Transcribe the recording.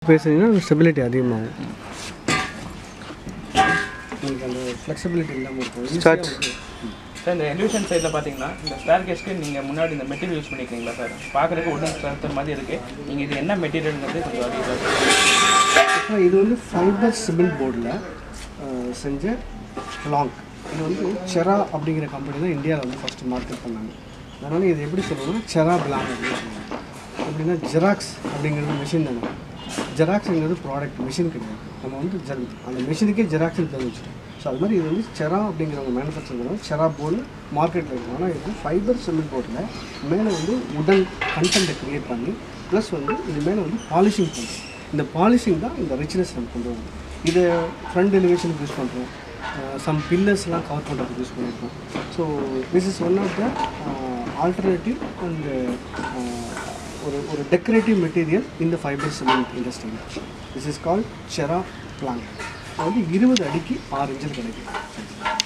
பேசுனீங்கன்னா ஸ்டெபிலிட்டி அதிகமாகும் உங்களுக்கு அந்த ஃப்ளெக்சிபிலிட்டி இல்லாமல் இருக்கும் Start. சார் இந்த எலிவேஷன் சைடில் பார்த்தீங்கன்னா இந்த ஸ்பேர் கேஸ்க்கு நீங்கள் முன்னாடி இந்த மெட்டீரியல் யூஸ் பண்ணிக்கிறீங்களா சார் பார்க்குறதுக்கு உடன் ஸ்ட்ரென்த் மாதிரி இருக்குது நீங்கள் இது என்ன மெட்டீரியல்ங்கிறது கொஞ்சம் அதிகம் அப்புறம் இது வந்து ஃபைபர் சிமெண்ட் போர்டில் செஞ்ச லாங் இது வந்து செரா அப்படிங்கிற கம்பெனி தான் இந்தியாவில் வந்து ஃபஸ்ட்டு மார்க்கெட் பண்ணாங்க அதனால் இது எப்படி சொல்லணும்னா செரா பிளாங் அப்படின்னு சொல்லுவாங்க அப்படின்னா ஜெராக்ஸ் அப்படிங்கிறது மிஷின் தானே ஜெராக்ஸுங்கிறது ப்ராடக்ட் மிஷின் கிடையாது நம்ம வந்து ஜெர அந்த மிஷினுக்கே ஜெராக்ஸ்னு பேர் வச்சுட்டோம் ஸோ அது மாதிரி இது வந்து செரா அப்படிங்கிறவங்க மேனுஃபேக்சர் பண்ணுவாங்க செரா போர்டு மார்க்கெட்டில் இருக்கும் ஆனால் இது ஃபைபர் சிமெண்ட் போர்டில் மேலே வந்து உடன் கண்டென்ட்டை க்ரியேட் பண்ணி ப்ளஸ் வந்து இது மேலே வந்து பாலிஷிங் பண்ணுறோம் இந்த பாலிஷிங் தான் இந்த ரிச்னஸ் நம்ம கொண்டு வரும் இதை ஃப்ரண்ட் எலிவேஷனுக்கு யூஸ் பண்ணுறோம் சம் பில்லர்ஸ்லாம் கவர் பண்ணுறதுக்கு யூஸ் பண்ணியிருக்கோம் so this is one of the alternative and ஒரு ஒரு டெக்கரேட்டிவ் மெட்டீரியல் இந்த fibre cement industry this is called Cera plank அது வந்து இருபது அடிக்கு ஆறு இன்ச்சில் கிடைக்கும்